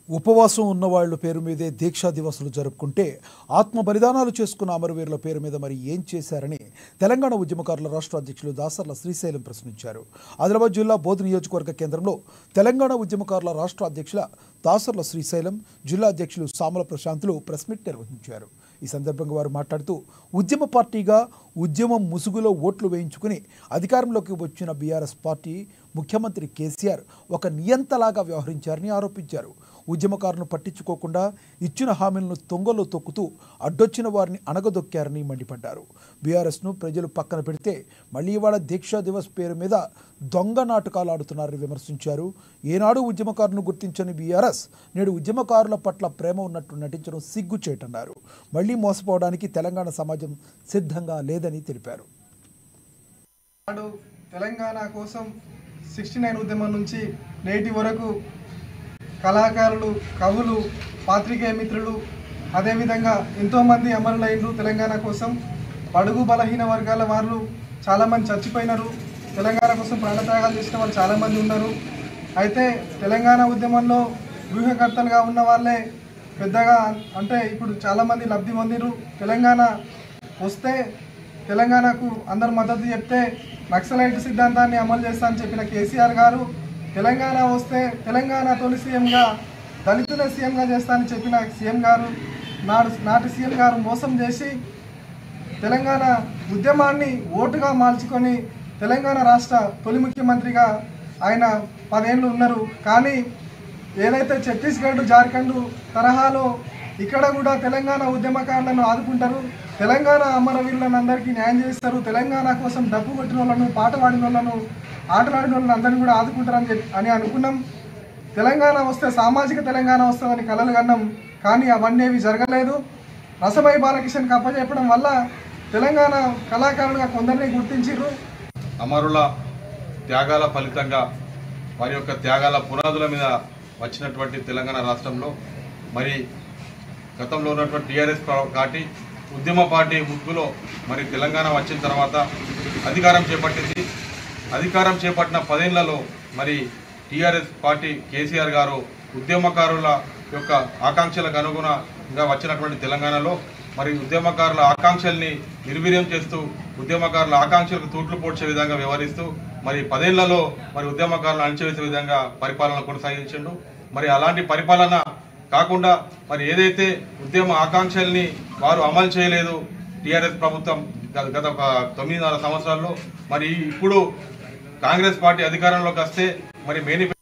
ఉపవాసం ఉన్నవాళ్ల పేరు మీదే దీక్షా దివసులు జరుపుకుంటే ఆత్మ బలిదానాలు చేసుకున్న అమరవీరుల పేరు మీద మరి ఏం చేశారని తెలంగాణ ఉద్యమకారుల రాష్ట్ర అధ్యక్షులు దాసర్ల శ్రీశైలం ప్రశ్నించారు ఆదిలాబాద్ జిల్లా బోధ్ నియోజకవర్గ కేంద్రంలో తెలంగాణ ఉద్యమకారుల రాష్ట్ర అధ్యక్షుల దాసర్ల శ్రీశైలం జిల్లా అధ్యక్షులు సామల ప్రశాంతులు ప్రెస్ మీట్ నిర్వహించారు ఈ సందర్భంగా వారు మాట్లాడుతూ ఉద్యమ పార్టీగా ఉద్యమం ముసుగులో ఓట్లు వేయించుకుని అధికారంలోకి వచ్చిన బీఆర్ఎస్ పార్టీ ముఖ్యమంత్రి కేసీఆర్ ఒక నియంతలాగా వ్యవహరించారని ఆరోపించారు ఉద్యమకారులను పట్టించుకోకుండా ఇచ్చిన హామీలను తొంగలో తొక్కుతూ అడ్డొచ్చిన వారిని అణగదొక్కారని మండిపడ్డారు బీఆర్ఎస్ను ప్రజలు పక్కన పెడితే మళ్ళీ ఇవాళ దీక్షా దివస్ పేరు మీద దొంగ నాటకాలు ఆడుతున్నారని విమర్శించారు ఏనాడు ఉద్యమకారులను గుర్తించని బీఆర్ఎస్ నేడు ఉద్యమకారుల పట్ల ప్రేమ ఉన్నట్టు నటించడం సిగ్గుచేటన్నారు మళ్లీ మోసపోవడానికి తెలంగాణ సమాజం సిద్ధంగా లేదని తెలిపారు నాడు తెలంగాణ కోసం సిక్స్టీ నైన్ ఉద్యమం నుంచి నేటి వరకు కళాకారులు కవులు పాత్రికేయ మిత్రులు అదేవిధంగా ఎంతోమంది అమరులైనరు తెలంగాణ కోసం బడుగు బలహీన వర్గాల వాళ్ళు చాలామంది చచ్చిపోయినారు తెలంగాణ కోసం ప్రాణత్యాగాలు చేసిన వాళ్ళు చాలామంది ఉన్నారు అయితే తెలంగాణ ఉద్యమంలో వ్యూహకర్తలుగా ఉన్న వాళ్ళే పెద్దగా అంటే ఇప్పుడు చాలామంది లబ్ధి పొందిరు తెలంగాణ వస్తే తెలంగాణకు అందరు మద్దతు చెప్తే నక్సలైట్ సిద్ధాంతాన్ని అమలు చేస్తా అని చెప్పిన కేసీఆర్ గారు తెలంగాణ వస్తే తెలంగాణ తొలి సీఎంగా దళితుల సీఎంగా చేస్తా అని చెప్పిన సీఎం గారు నాడు నాటి సీఎం గారు మోసం చేసి తెలంగాణ ఉద్యమాన్ని ఓటుగా మార్చుకొని తెలంగాణ రాష్ట్ర తొలి ముఖ్యమంత్రిగా ఆయన పదేళ్ళు ఉన్నారు కానీ ఏదైతే ఛత్తీస్గఢ్ జార్ఖండ్ తరహాలో ఇక్కడ కూడా తెలంగాణ ఉద్యమకారులను ఆదుకుంటారు తెలంగాణ అమరవీరులను అందరికీ న్యాయం చేస్తారు తెలంగాణ కోసం డబ్బు కొట్టిన వాళ్ళను పాట పాడిన వాళ్ళను ఆటలాడిన వాళ్ళని అందరినీ కూడా ఆదుకుంటారని చెప్పి అని అనుకున్నాం తెలంగాణ వస్తే సామాజిక తెలంగాణ వస్తుందని కలలు కన్నాం కానీ అవన్నీ ఏవి జరగలేదు రసమై బాలకిషన్ కప్పచెప్పడం వల్ల తెలంగాణ కళాకారులుగా కొందరిని గుర్తించారు అమరుల త్యాగాల ఫలితంగా వారి యొక్క త్యాగాల పునాదుల మీద వచ్చినటువంటి తెలంగాణ రాష్ట్రంలో మరి గతంలో ఉన్నటువంటి టీఆర్ఎస్ పార్టీ ఉద్యమ పార్టీ ముగ్గులో మరి తెలంగాణ వచ్చిన తర్వాత అధికారం చేపట్టింది అధికారం చేపట్టిన పదేళ్లలో మరి టీఆర్ఎస్ పార్టీ కేసీఆర్ గారు ఉద్యమకారుల యొక్క ఆకాంక్షలకు అనుగుణంగా వచ్చినటువంటి తెలంగాణలో మరి ఉద్యమకారుల ఆకాంక్షల్ని నిర్వీర్యం చేస్తూ ఉద్యమకారుల ఆకాంక్షలకు తూట్లు పోడ్చే విధంగా వ్యవహరిస్తూ మరి పదేళ్లలో మరి ఉద్యమకారులను అణచివేసే విధంగా పరిపాలన కొనసాగించిండు మరి అలాంటి పరిపాలన కాకుండా మరి ఏదైతే ఉద్యమ ఆకాంక్షల్ని వారు అమలు చేయలేదు టీఆర్ఎస్ ప్రభుత్వం గత- గత ఒక తొమ్మిదిన్నర సంవత్సరాల్లో మరి ఇప్పుడు కాంగ్రెస్ పార్టీ అధికారంలోకి వస్తే మరి మేనిఫెస్టో